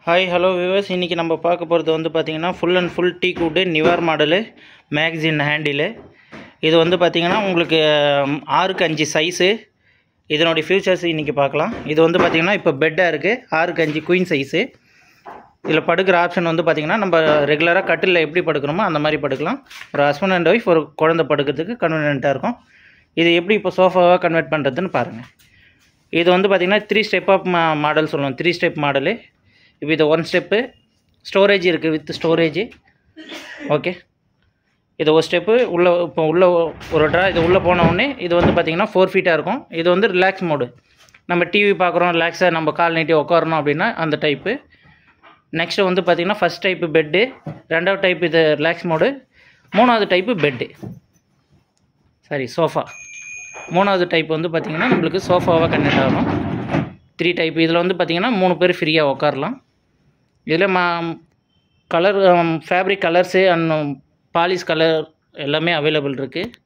hi hello viewers இன்றைக்கி நம்ம பார்க்க போகிறது வந்து பார்த்திங்கன்னா ஃபுல் அண்ட் ஃபுல் டீ கூடு நிவார் மாடலு மேக்சின் ஹேண்டிலு இது வந்து பார்த்திங்கன்னா உங்களுக்கு ம், ஆறுக்கு அஞ்சு சைஸு இதனுடைய ஃபியூச்சர்ஸ் இன்றைக்கி பார்க்கலாம் இது வந்து பார்த்திங்கன்னா இப்போ பெட்டாக இருக்குது ஆறுக்கு அஞ்சு குயின் சைஸு இதில் படுக்கிற ஆப்ஷன் வந்து பார்த்திங்கன்னா நம்ம ரெகுலராக கட்டிலில் எப்படி படுக்கிறோமோ அந்த மாதிரி படுக்கலாம் ஒரு ஹஸ்பண்ட் அண்ட் ஒய்ஃப் ஒரு குழந்தை படுக்கிறதுக்கு கன்வீனியண்ட்டாக இருக்கும் இது எப்படி இப்போ சோஃபாவாக கன்வெர்ட் பண்ணுறதுன்னு பாருங்கள் இது வந்து பார்த்திங்கன்னா த்ரீ ஸ்டெப் ஆஃப் மா மாடல் சொல்லுவோம் த்ரீ ஸ்டெப் மாடலு இப்போ இது ஒன் ஸ்டெப்பு ஸ்டோரேஜ் இருக்குது வித் ஸ்டோரேஜ் ஓகே இது ஒரு ஸ்டெப்பு உள்ளே இப்போ உள்ளே ஒரு ட்ரா இது உள்ளே போன உடனே இது வந்து பார்த்திங்கன்னா ஃபோர் ஃபீட்டாக இருக்கும் இது வந்து ரிலாக்ஸ் மோடு நம்ம டிவி பார்க்குறோம் ரிலாக்ஸாக நம்ம கால் நீட்டி உட்காரணும் அப்படின்னா அந்த டைப்பு நெக்ஸ்ட்டு வந்து பார்த்திங்கன்னா ஃபஸ்ட் டைப்பு பெட்டு ரெண்டாவது டைப் இது ரிலாக்ஸ் மோடு மூணாவது டைப்பு பெட்டு சாரி சோஃபா மூணாவது டைப் வந்து பார்த்திங்கன்னா நம்மளுக்கு சோஃபாவாக கனெக்ட் ஆகும் த்ரீ டைப் இதில் வந்து பார்த்திங்கன்னா மூணு பேர் ஃப்ரீயாக உட்காரலாம் இதில் மா colour fabric colours and polish colour எல்லாமே அவைலபிள் இருக்குது